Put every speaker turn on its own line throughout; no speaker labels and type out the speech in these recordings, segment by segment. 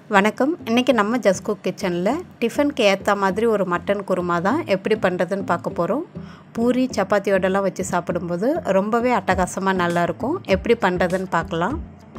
வணக்கம் இன்றைக்கி நம்ம ஜஸ்கோ கிச்சனில் டிஃபனுக்கு ஏற்ற மாதிரி ஒரு மட்டன் குருமா தான் எப்படி பண்ணுறதுன்னு பார்க்க போகிறோம் பூரி சப்பாத்தியோடலாம் வச்சு சாப்பிடும்போது ரொம்பவே அட்டகாசமாக நல்லாயிருக்கும் எப்படி பண்ணுறதுன்னு பார்க்கலாம்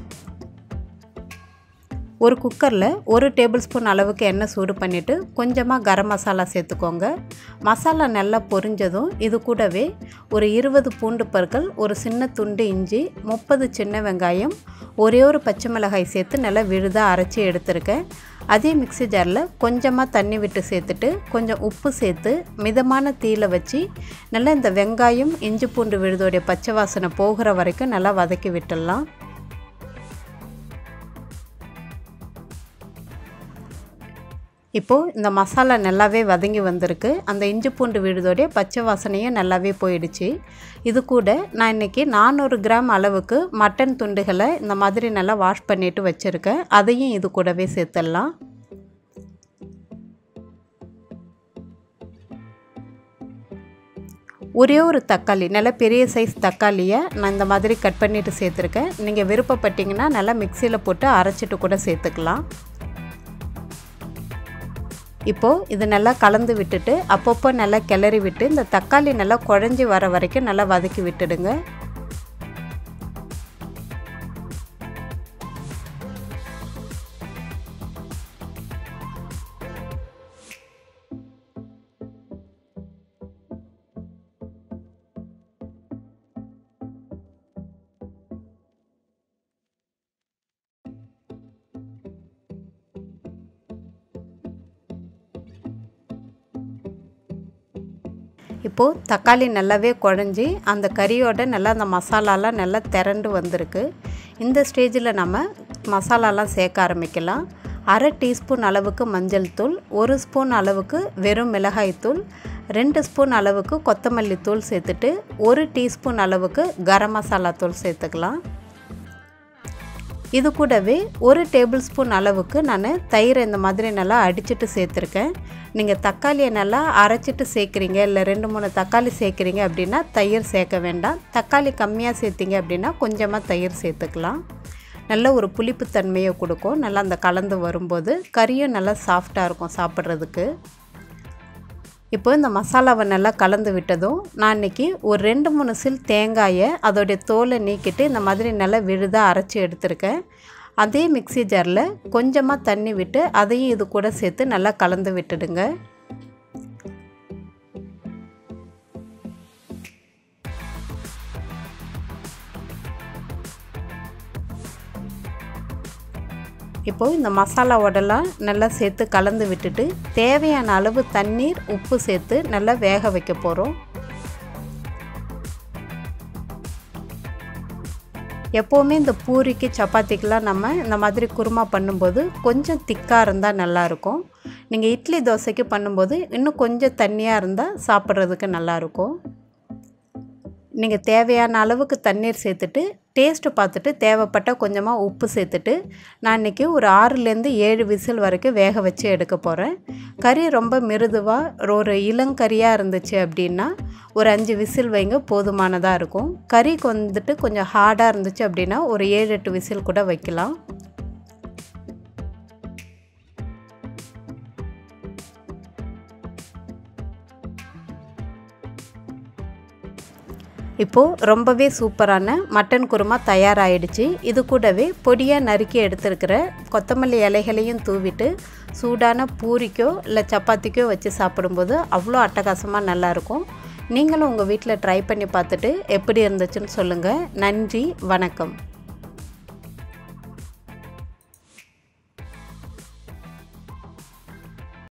ஒரு குக்கரில் ஒரு டேபிள் ஸ்பூன் அளவுக்கு எண்ணெய் சூடு பண்ணிவிட்டு கொஞ்சமாக கரம் மசாலா சேர்த்துக்கோங்க மசாலா நல்லா பொரிஞ்சதும் இது கூடவே ஒரு இருபது பூண்டு பற்கள் ஒரு சின்ன துண்டு இஞ்சி முப்பது சின்ன வெங்காயம் ஒரே ஒரு பச்சை மிளகாய் சேர்த்து நல்லா விழுதாக அரைச்சி எடுத்திருக்கேன் அதே மிக்சி ஜாரில் கொஞ்சமாக தண்ணி விட்டு சேர்த்துட்டு கொஞ்சம் உப்பு சேர்த்து மிதமான தீயில வச்சு நல்லா இந்த வெங்காயம் இஞ்சி பூண்டு விழுதோடைய பச்சை வாசனை போகிற வரைக்கும் நல்லா வதக்கி விட்டுடலாம் இப்போது இந்த மசாலா நல்லாவே வதங்கி வந்திருக்கு அந்த இஞ்சி பூண்டு விழுதோடைய பச்சை வாசனையும் நல்லாவே போயிடுச்சு இது கூட நான் இன்றைக்கி நானூறு கிராம் அளவுக்கு மட்டன் துண்டுகளை இந்த மாதிரி நல்லா வாஷ் பண்ணிவிட்டு வச்சுருக்கேன் அதையும் இது கூடவே சேர்த்துடலாம் ஒரே ஒரு தக்காளி நல்லா பெரிய சைஸ் தக்காளியை நான் இந்த மாதிரி கட் பண்ணிவிட்டு சேர்த்துருக்கேன் நீங்கள் விருப்பப்பட்டீங்கன்னா நல்லா மிக்சியில் போட்டு அரைச்சிட்டு கூட சேர்த்துக்கலாம் இப்போது இது நல்லா கலந்து விட்டுட்டு அப்பப்போ நல்லா கிளறி விட்டு இந்த தக்காளி நல்லா குழஞ்சி வர வரைக்கும் நல்லா வதக்கி விட்டுடுங்க இப்போது தக்காளி நல்லாவே குழஞ்சி அந்த கறியோட நல்லா அந்த மசாலாலாம் நல்லா திரண்டு வந்திருக்கு இந்த ஸ்டேஜில் நம்ம மசாலாலாம் சேர்க்க ஆரம்பிக்கலாம் அரை டீஸ்பூன் அளவுக்கு மஞ்சள் தூள் ஒரு ஸ்பூன் அளவுக்கு வெறும் மிளகாய் தூள் ரெண்டு ஸ்பூன் அளவுக்கு கொத்தமல்லி தூள் சேர்த்துட்டு ஒரு டீஸ்பூன் அளவுக்கு கரம் மசாலா தூள் சேர்த்துக்கலாம் இது கூடவே ஒரு டேபிள் ஸ்பூன் அளவுக்கு நான் தயிரை இந்த மாதிரி நல்லா அடிச்சுட்டு சேர்த்துருக்கேன் நீங்கள் தக்காளியை நல்லா அரைச்சிட்டு சேர்க்குறீங்க இல்லை ரெண்டு மூணு தக்காளி சேர்க்குறீங்க அப்படின்னா தயிர் சேர்க்க வேண்டாம் தக்காளி கம்மியாக சேர்த்திங்க அப்படின்னா கொஞ்சமாக தயிர் சேர்த்துக்கலாம் நல்ல ஒரு புளிப்பு தன்மையை கொடுக்கும் நல்லா அந்த கலந்து வரும்போது கறியும் நல்லா சாஃப்டாக இருக்கும் சாப்பிட்றதுக்கு இப்போ இந்த மசாலாவை நல்லா கலந்து விட்டதும் நான் இன்றைக்கி ஒரு ரெண்டு மூணு சில் தேங்காயை அதோடைய தோலை நீக்கிட்டு இந்த மாதிரி நல்லா விழுதாக அரைச்சி எடுத்திருக்கேன் அதே மிக்சி ஜாரில் கொஞ்சமாக தண்ணி விட்டு அதையும் இது கூட சேர்த்து நல்லா கலந்து விட்டுடுங்க இப்போது இந்த மசாலாவோடலாம் நல்லா சேர்த்து கலந்து விட்டுட்டு தேவையான அளவு தண்ணீர் உப்பு சேர்த்து நல்லா வேக வைக்க போகிறோம் எப்போவுமே இந்த பூரிக்கு சப்பாத்திக்கெலாம் நம்ம இந்த மாதிரி குருமா பண்ணும்போது கொஞ்சம் திக்காக இருந்தால் நல்லாயிருக்கும் நீங்கள் இட்லி தோசைக்கு பண்ணும்போது இன்னும் கொஞ்சம் தண்ணியாக இருந்தால் சாப்பிட்றதுக்கு நல்லாயிருக்கும் நீங்கள் தேவையான அளவுக்கு தண்ணீர் சேர்த்துட்டு டேஸ்ட்டு பார்த்துட்டு தேவைப்பட்ட கொஞ்சமாக உப்பு சேர்த்துட்டு நான் இன்றைக்கி ஒரு ஆறுலேருந்து ஏழு விசில் வரைக்கும் வேக வச்சு எடுக்க போகிறேன் கறி ரொம்ப மிருதுவாக ஒரு இளங்கறியாக இருந்துச்சு அப்படின்னா ஒரு அஞ்சு விசில் வைங்க போதுமானதாக இருக்கும் கறிக்கு வந்துட்டு கொஞ்சம் ஹார்டாக இருந்துச்சு அப்படின்னா ஒரு ஏழு எட்டு விசில் கூட வைக்கலாம் இப்போது ரொம்பவே சூப்பரான மட்டன் குருமா தயாராகிடுச்சு இது கூடவே பொடியாக நறுக்கி எடுத்துருக்கிற கொத்தமல்லி இலைகளையும் தூவிட்டு சூடான பூரிக்கோ இல்லை சப்பாத்திக்கோ வச்சு சாப்பிடும்போது அவ்வளோ அட்டகாசமாக நல்லாயிருக்கும் நீங்களும் உங்கள் வீட்டில் ட்ரை பண்ணி பார்த்துட்டு எப்படி இருந்துச்சுன்னு சொல்லுங்கள் நன்றி வணக்கம்